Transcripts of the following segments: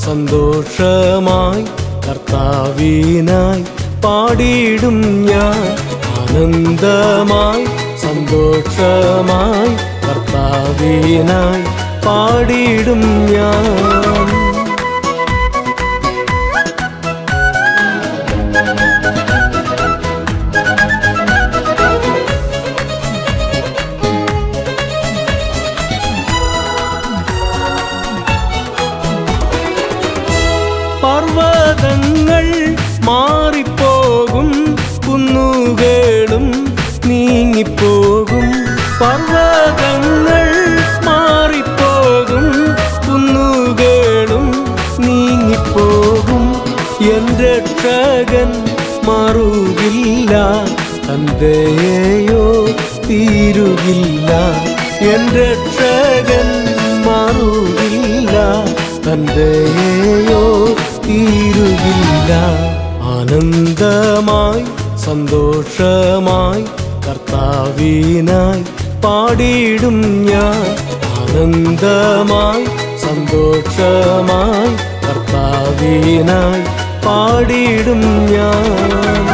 സന്തോഷമായി കർത്താവിനായി പാടിയിടും ഞാൻ ആനന്ദമായി സന്തോഷമായി കർത്താവിനായി പാടിയിടും ഞാൻ പർവ്വതങ്ങൾ മാറിപ്പോകും കുന്നുകളും നീങ്ങിപ്പോകും പർവ്വതങ്ങൾ മാറിപ്പോകും കുന്നുകളും നീങ്ങിപ്പോകും എൻ്റെ രക്ഷകൻ മാറുകില്ല തന്റെയോ തീരുകില്ല എൻ്റെ രക്ഷകൻ മാറുകില്ല തന്റെയോ തീരുകില്ല ആനന്ദമായി സന്തോഷമായി കർത്താവിനായി പാടിയിടും ഞാൻ ആനന്ദമായി സന്തോഷമായി കർത്താവിനായി പാടിയിടും ഞാൻ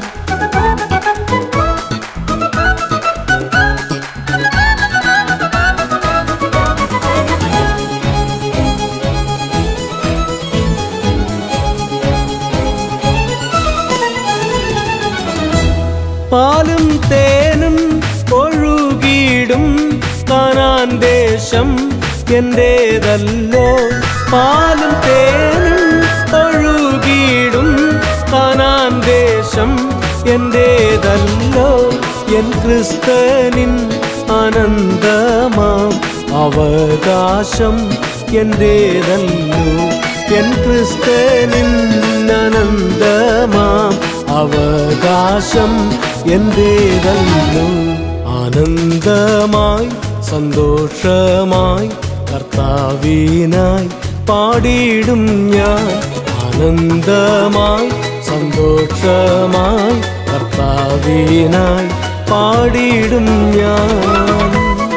പാലും തേനും ഒഴുകിയിടും കാനാൻ ദേശം എന്റേതല്ലോ പാലും തേനും ഒഴുകിയിടും കാനാൻ ദേശം എന്റേതല്ലോ എൻ ക്രിസ്തനിൻ അനന്തമാം അവകാശം എന്റേതല്ലോ എൻ ക്രിസ്തനിൻ അനന്തമാം അവകാശം എന്റേതല്ലോ ആനന്ദമായി സന്തോഷമായി കർത്താവിനായി പാടിയിടും ഞാൻ ആനന്ദമായി സന്തോഷമായി കർത്താവിനായി പാടിയിടും ഞാൻ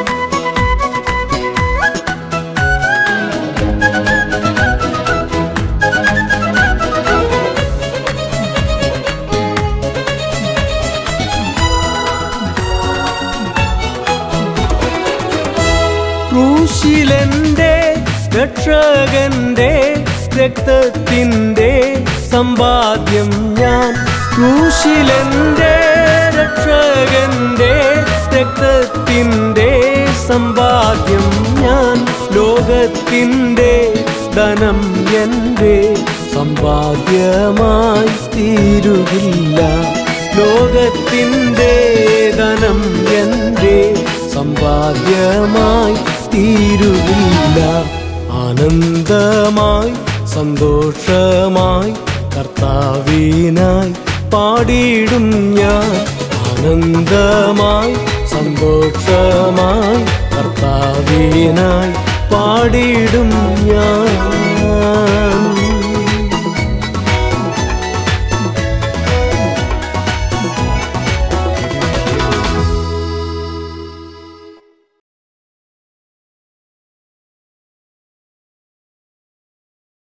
ക്രൂശിലെന്റെ രക്ഷകന്റെ രക്തത്തിൻ്റെ സമ്പാദ്യം ഞാൻ ക്രൂശിലെന്റെ രക്ഷകന്റെ രക്തത്തിൻ്റെ സമ്പാദ്യം ഞാൻ ലോകത്തിൻ്റെ ധനം എൻ്റെ സമ്പാദ്യമായി തീരുകില്ല ലോകത്തിൻ്റെ ധനം എൻ്റെ സമ്പാദ്യമായി തീരുകില്ല ആനന്ദമായി സന്തോഷമായി കർത്താവിനായി പാടിയിടും ഞാൻ ആനന്ദമായി സന്തോഷമായി കർത്താവിനായി പാടിയിടും ഞാൻ